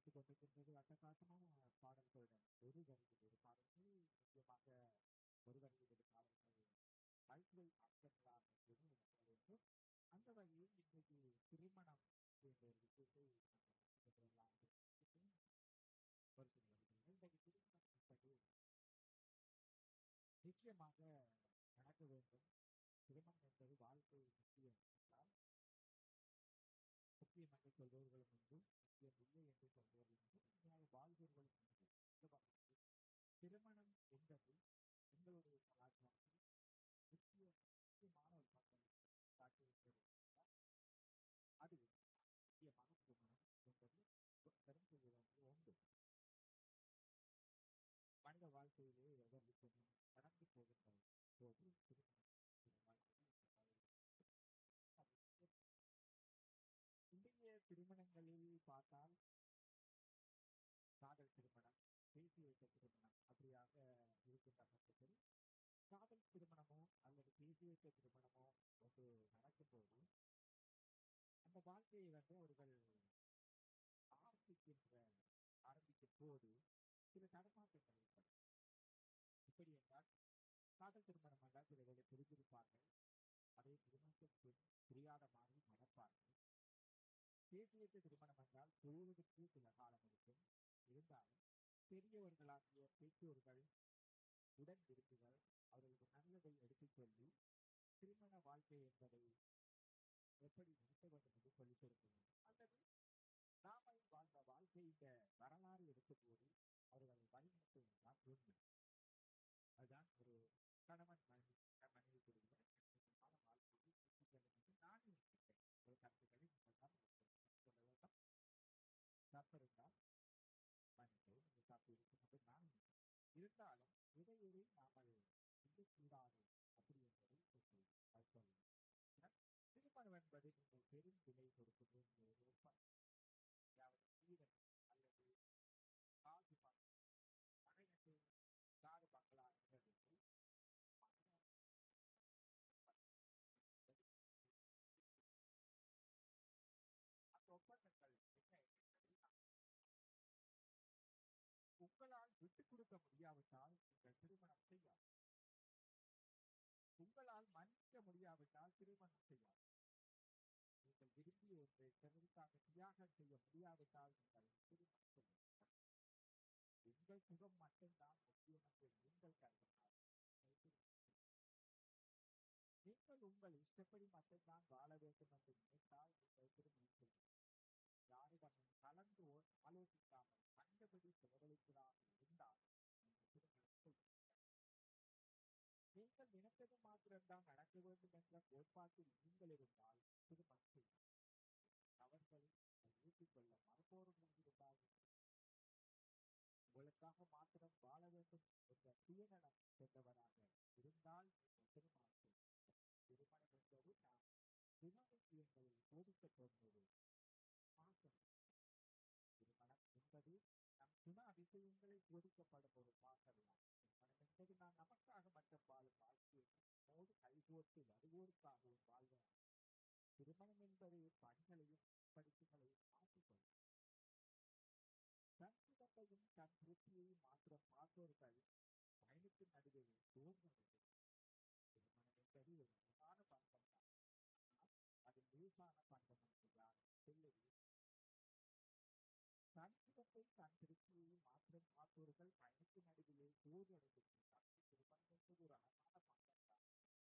ஒலித்துக் கொண்டிருக்கின்றது அட்டகாசமான பாடல்களுடன் ஒரு வரியில் ஒரு பாடல்கள் முக்கியமாக ஒரு வரியில் ஒரு பாடல்கள் மல்டிபிள் ஆப்ஷன்களாக வேண்டும் அந்த வகையில் இன்றைக்கு திருமணம் என்ற ஒரு விஷயத்தை நாம் ஒரு சில வரிகள் இன்றைக்கு திருமணம் என்பது நிச்சயமாக நடக்க வேண்டும் திருமணம் என்பது வாழ்க்கை முக்கியம் என்றால் முக்கியம் என்று சொல்பவர்களும் உண்டு முக்கியம் இல்லை என்று சொல்பவர்களும் உண்டு உண்மையாக வாழ்பவர்களும் உண்டு இந்த வகையில் திருமணம் என்பது எங்களுடைய கலாச்சாரத்தில் முக்கிய முக்கியமான ஒரு பங்கு காட்டுகின்றது என்றால் அது முக்கியமான திருமணம் என்பது பெரும்பகுதியில் உண்டு மனித வாழ்க்கையிலே ஒவ்வொரு விஷயமும் கடந்து போகின்ற போது திருமணம் இந்திய திருமணங்களில் பார்த்தால் காதல் திருமணம் பேசி வைத்த திருமணம் அப்படியாக இருக்கின்ற பட்சத்தில் காதல் திருமணமோ அல்லது பேசி வைத்த திருமணமோ ஒன்று நடக்கும்போது அந்த வாழ்க்கையை வந்து அவர்கள் ஆரம்பிக்கின்ற ஆரம்பிக்கும் போது சில தடமாற்றங்கள் ஏற்படும் இப்படி என்றால் காதல் திருமணம் என்றால் சில வேலை புரிந்திருப்பார்கள் அதை திருமணத்திற்கு புரியாத மாதிரி நடப்பார்கள் பேசி வைத்த திருமணம் என்றால் புரிவதற்கு சில காலம் இருக்கும் இருந்தாலும் பெரியவர்களாகிய பெற்றோர்கள் உடன் விரும்புகள் அவர்களுக்கு நல்லதை எடுத்துச் சொல்லி திருமண வாழ்க்கை என்பதை எப்படி நடத்த வேண்டும் என்று சொல்லிக் கொடுக்க வேண்டும் அல்லது நாமல் வாழ்ந்த வாழ்க்கை இந்த வரலாறு எடுக்கும்போது அவர்கள் வழிநடத்துவதுதான் உண்மை அதுதான் ஒரு கணவன் மனைவி மனைவி குடும்பம் சுத்தமான வாழ்க்கையை சுற்றி செல்லும் என்று நான் நினைக்கின்றேன் ஒரு கருத்துக்களை நீங்கள் தான் சொல்ல வேண்டும் தப்பிருந்தால் மன்னிக்கவும் நீங்கள் தப்பு இருக்கும் என்று நான் நினைக்கிறேன் இருந்தாலும் இடையிலே நாமல் செய்யக்கூடாது அப்படி என்பதை அது சொல்லுங்கள் திருமணம் என்பது நீங்கள் பெரும் விலை கொடுக்க வேண்டிய ஒரு ஒப்பந்தம் அதாவது வீரன் அல்லது காசு பணம் நகைநட்டு காடு பங்களா என்பதற்கு அந்த ஒப்பந்தங்கள் என்ன என்பதை உங்களால் விட்டுக் கொடுக்க முடியாவிட்டால் நீங்கள் திருமணம் செய்யாது உங்களால் மன்னிக்க முடியாவிட்டால் திருமணம் செய்யாது நீங்கள் விரும்பிய ஒன்றை பிறருக்காக தியாகம் செய்ய முடியாவிட்டால் நீங்கள் திருமணம் செய்ய உங்கள் சுகம் மட்டும்தான் முக்கியம் என்று நீங்கள் கருதினால் நீங்கள் உங்கள் இஷ்டப்படி மட்டும்தான் வாழ வேண்டும் என்று நினைத்தால் நீங்கள் திருமணம் செய்ய யாரிடமும் கலந்து ஆலோசிக்காமல் கண்டபடி செலவழிப்பதாக இருந்தால் நீங்கள் திருமணம் செய்ய நீங்கள் நினைத்தது மாத்திரம்தான் நடக்க வேண்டும் என்ற கோட்பாட்டில் நீங்கள் இருந்தால் திருமணம் செய்யும் அவர்களை ஏற்றுக்கொள்ள மறுப்போர்கள் இருந்தால் உங்களுக்காக மாத்திரம் வாழ வேண்டும் என்ற சுயநலம் கொண்டவராக இருந்தால் நீங்கள் திருமணம் செய்யும் திருமணம் என்பது நாம் குணவிஷயங்களில் போதிக்கப்படுவது பாசம் திருமணம் என்பது நம் குண அதிசயங்களை போதிக்கப்படும் ஒரு பாசம்தான் திருமணம் என்பது நான் நமக்காக மட்டும் வாழும் வாழ்க்கையை நம்மோடு கைகோர்த்து வருவோருக்காகவும் வாழ்வோம் திருமணம் என்பது பணிகளையும் படிப்புகளையும் மாற்றிக்கொள்ளும் தன் சுகத்தையும் தன் திருப்தியையும் மாத்திரம் பார்ப்பவர்கள் பயணத்தின் நடுவில் சோர்வடையும் திருமணம் என்பது ஒரு அழகான பண்பம் தான் ஆனால் அது லேசான பண்பம் என்று யாரும் சொல்லவே தன் சுகத்தை தன் திருப்தியையும் மாத்திரம் பார்ப்பவர்கள் பயணத்தின் நடுவிலே சோர்வடைந்திருக்கிறார்கள் திருமணம் என்பது ஒரு அழகான பண்பம் தான்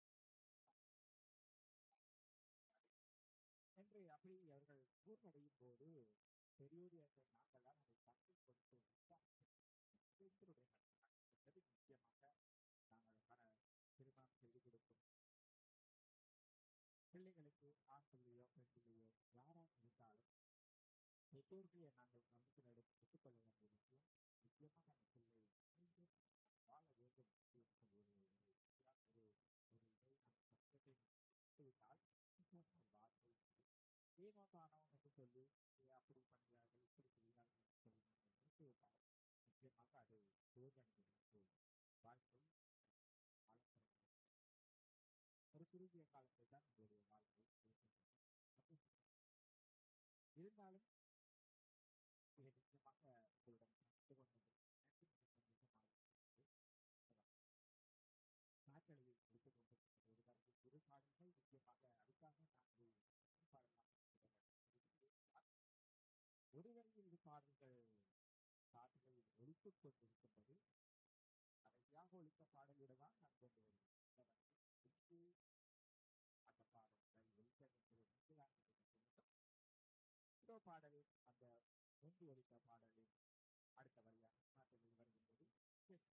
என்று அப்படி அவர்கள் கூர்மடையும் போது பெரியோர்கள் நாங்கள் தான் அதை தட்டி கொடுத்து எங்களுடைய என்பது முக்கியமாக நாங்கள் பல திருமணம் செய்து கொடுக்கும் பிள்ளைகளுக்கு ஆண் பிள்ளையோ பெண் பிள்ளையோ யாராக இருந்தாலும் பெற்றோர்களை நாங்கள் கவனத்தில் எடுத்து ஒத்துக்கொள்ள வேண்டிய விஷயம் நிச்சயமாக அந்த பிள்ளை வாழ வேண்டும் என்று ஒரு ஒரு ஒரு இதை நாம் கஷ்டத்தை விட்டால் வார்த்தை ஏனோ தானோ என்று சொல்லி அப்படி பண்ணுகிறார்கள் இப்படி செய்கிறார்கள் என்று சொல்லி நீங்கள் நிறுத்திவிட்டால் நிச்சயமாக அது சோதனை வாழ்க்கை காலப்படங்கள் ஒரு குறுகிய காலத்தை தான் உங்களுடைய வாழ்க்கை இருக்கின்றது இருந்தாலும் இதை நிச்சயமாக முக்கியமாக அதுக்காக நாங்கள் பாடலாம் ஒருவரை இரு பாடல்கள் பாடல்கள் ஒழித்துக் கொண்டிருக்கின்றது கடைசியாக ஒழித்த பாடலோடு தான் நான் கொண்டு வருவேன் அந்த பாடல்கள் ஒழித்தது என்பது தான் இதோ பாடல் அந்த ஒன்று ஒழித்த பாடலில் அடுத்த வழியாக மாற்றங்கள் வருகின்றது